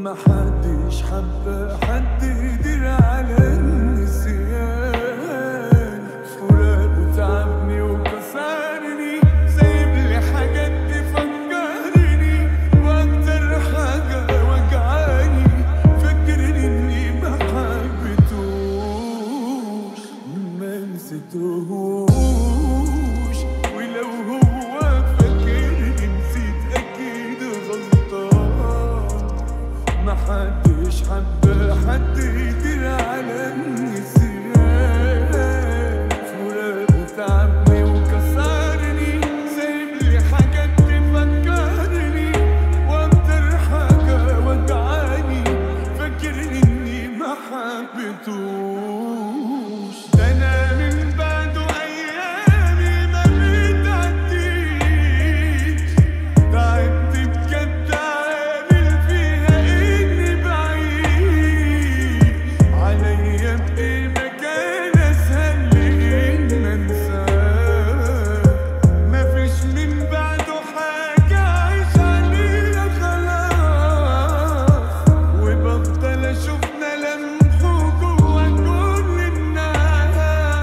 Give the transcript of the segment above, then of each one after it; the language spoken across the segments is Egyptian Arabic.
ما حدش حب حد يدير على النسيان فراق تعبني وكسرني سايب لي حاجات تفكرني واكتر حاجة وجعاني فاكرني اني ما حبيتوش ما نسيتوش ولو هو فاكرني نسيت اكيد غلطان ما حدش حب حد يدير على النسيان فراق تعبني وكسرني سايب لي حاجات تفكرني واكتر حاجة وجعاني فاكرني اني ما حبيتوش ده انا من بعده ايامي ما بتعديش تعبت بجد عامل فيها اني بعيد عليا بايه مكان اسهل لان انساه مفيش من بعده حاجه عايش عليها خلاص وبفضل اشوف ملامحه جوا كل الناس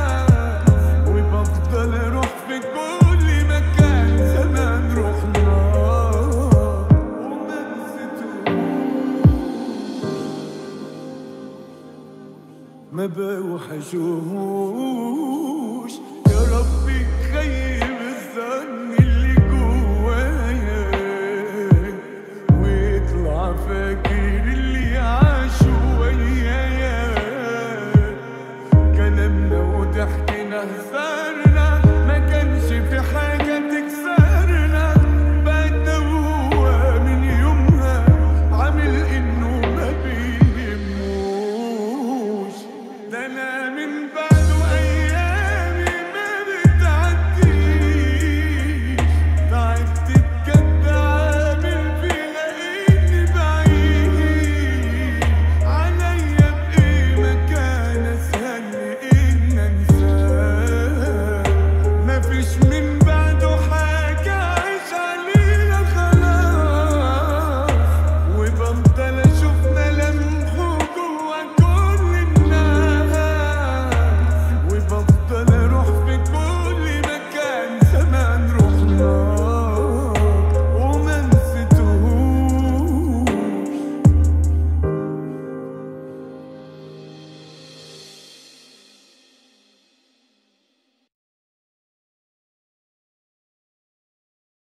وبفضل اروح في كل مكان زمان رحنا وما نسيتوش ما بوحشوش